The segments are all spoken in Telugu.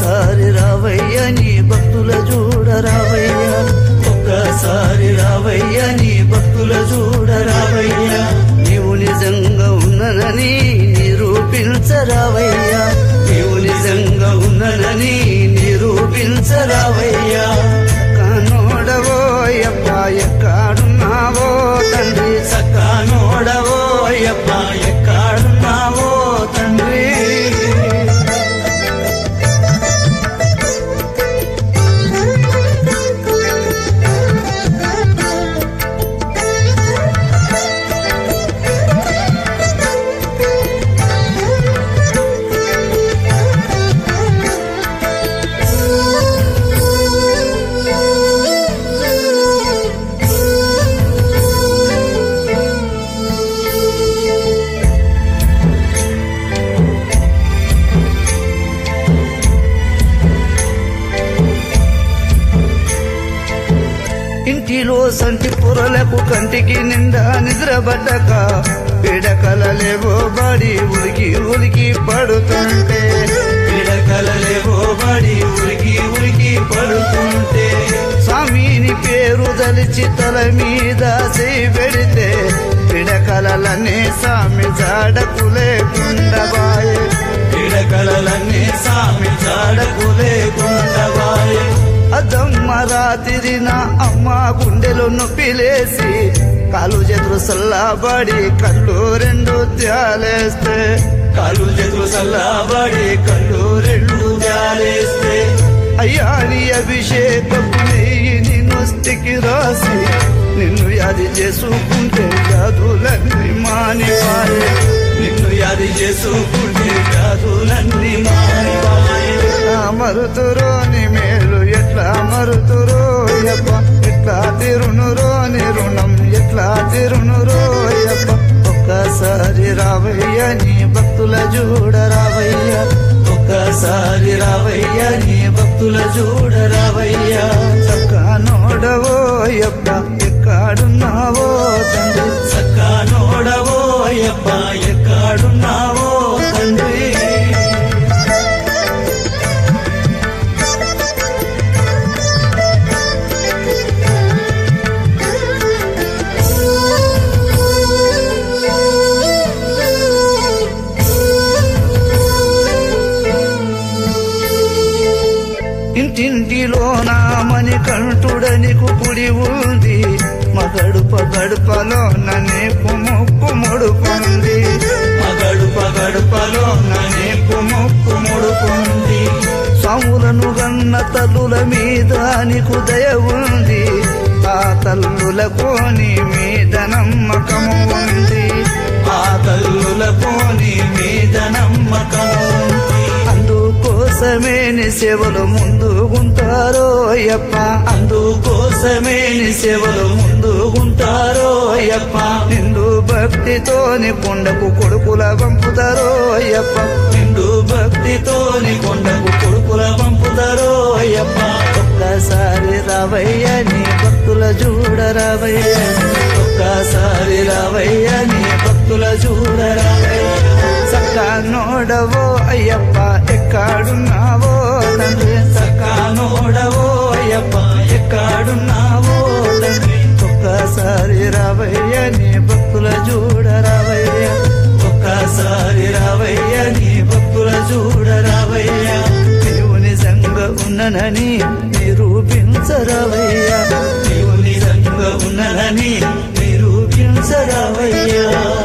ఒక్కసారి రావయ్య నీ భక్తుల చూడ రావయ్య ఒక్కసారి రావయ్య నీ భక్తుల చూడ రావయ్య నీవు నిజంగా ఉన్ననని నిరూపించరావయ్య నీవు నిజంగా ఉన్ననని నిరూపించరావయ్యా కానోడవో యప్ప ఎక్కడున్నావో తండ్రి సక్కానోడవో యప్ప ఎక్కడున్నావో తండ్రి ఇంటిలో సంటి పొరలకు కంటికి నిండా నిద్రపడ్డక పిడకలలేవో బడి ఉలికి ఉలికి పడుతుంటే పిడకలలేవో బడి ఉలికి ఉలికి పడుతుంటే స్వామిని పేరు దలిచి తల మీద చేయి పెడితే పిడకలనే స్వామి జాడకు లేకుండబాయే పిడకలనే స్వామి జాడకు లేకుండబాయే అదమ్మ రాత్రి నా అమ్మ గుండెలో నొప్పిలేసి కాలు చేతులు సల్లాబడి కళ్ళు రెండు త్యాలేస్తే కాలు చేతులు సల్లాబడి కళ్ళు రెండు త్యాలేస్తే అయ్యా నీ అభిషేకపు నెయ్యిని నొస్తికి రాసి నిన్ను యాది చేసుకుంటే జాదులన్నీ మానివాయే నిన్ను యాది చేసుకుంటే జాదులన్నీ మానివాయే ఎట్లా మరుతురో నీ మేలు ఎట్లా మరుతురో యప్ప ఎట్లా తిరునురో నీ రుణం ఎట్లా తిరునురో యప్ప ఒక్కసారి రావయ్య నీ భక్తుల చూడ రావయ్య ఒక్కసారి రావయ్య నీ భక్తుల చూడ రావయ్య చక్కా నోడవో యప్ప ఎక్కడున్నావో తండ్రి చక్కా నోడవో యప్ప ఎక్కడున్నావో తండ్రి ఇంటింటిలో నా మని కంటుడనికు కుడి ఉంది మగడుప గడుపలో నన్నే ముక్కు ముడుకుంది మగడుప గడుపలో నన్నే ముక్కు ముడుకుంది సాములను గన్న తల్లుల మీద నీకు దయ ఉంది ఆ తల్లులకు నీ మీద నమ్మకము ఉంది ఆ తల్లులకు నీ మీద నమ్మకము ఉంది అందుకోసమే నీ సేవలు ముందుగుంటారో అయ్యప్ప అందుకోసమే నీ సేవలు ముందుగుంటారో అయ్యప్ప నిండు భక్తితోని కొండకు కొడుకుల పంపుతారో అయ్యప్ప నిండు భక్తితోని కొండకు కొడుకుల పంపుతారో అయ్యప్ప ఒక్కసారి రావయ్య నీ భక్తుల చూడ రావయ్య ఒక్కసారి రావయ్య నీ భక్తుల చూడ రావయ్య సక్కా నోడవో అయ్యప్ప ఎక్కడున్నావో తండ్రి సక్కా నోడవో అయ్యప్ప ఎక్కడున్నావో తండ్రి ఒక్కసారి రావయ్య నీ భక్తుల చూడ రావయ్య ఒక్కసారి రావయ్య నీ భక్తుల చూడ రావయ్య నీవు నిజంగా ఉన్ననని నిరూపించరావయ్య నీవు నిజంగా ఉన్ననని నిరూపించరావయ్యా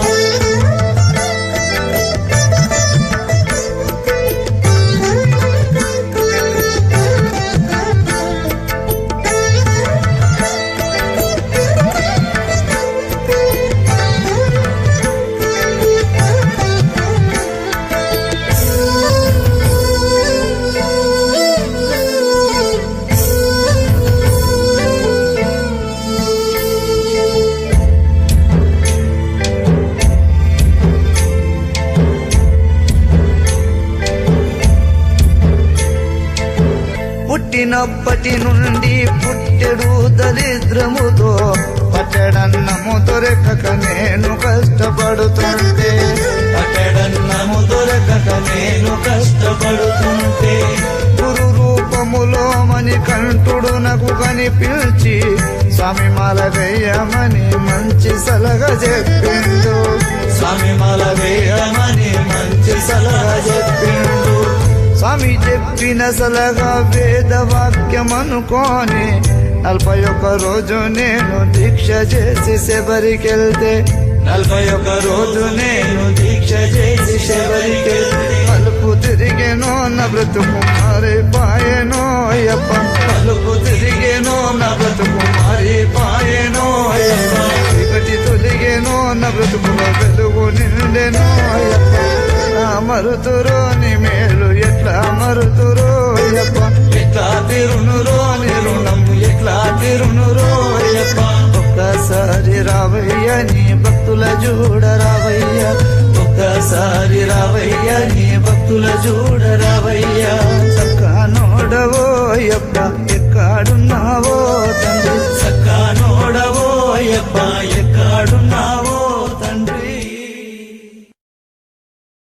పుట్టినప్పటి నుండి పుట్టెడు దరిద్రముతో పట్టడన్నము దొరకక నేను కష్టపడుతుంటే పట్టడన్నము దొరకక నేను కష్టపడుతుంటే గురు నాకు కనిపించి స్వామి మాల వేయమని మంచి సలహా చెప్పిండు స్వామి మాల వేయమని మంచి సలహా చెప్పిండు స్వామి చెప్పిన సలహా వేద వాక్యం అనుకోని నలభై ఒక్క రోజు నేను దీక్ష చేసి శబరికెళ్తే నలభై ఒక్క రోజు నేను దీక్ష చేసి శబరికెళ్తే మలుపు తిరిగేనో నా బ్రతుకు మారిపాయనో అయ్యప్ప మలుపు తిరిగేనో నా బ్రతుకు మారిపాయనో అయ్యప్ప చీకటి తొలిగేనో నా బ్రతుకులో వెలుగు నిండెనో అయ్యప్ప నా మరుతురో నీ మేలు ఎట్లా మరుతురో అయ్యప్ప ఎట్లా తిరునురో నీ రుణం ఎట్లా తిరునురో అయ్యప్ప ఒక్కసారి రావయ్య నీ భక్తుల చూడ రావయ్య ఒక్కసారి రావయ్య నీ భక్తుల చూడ రావయ్య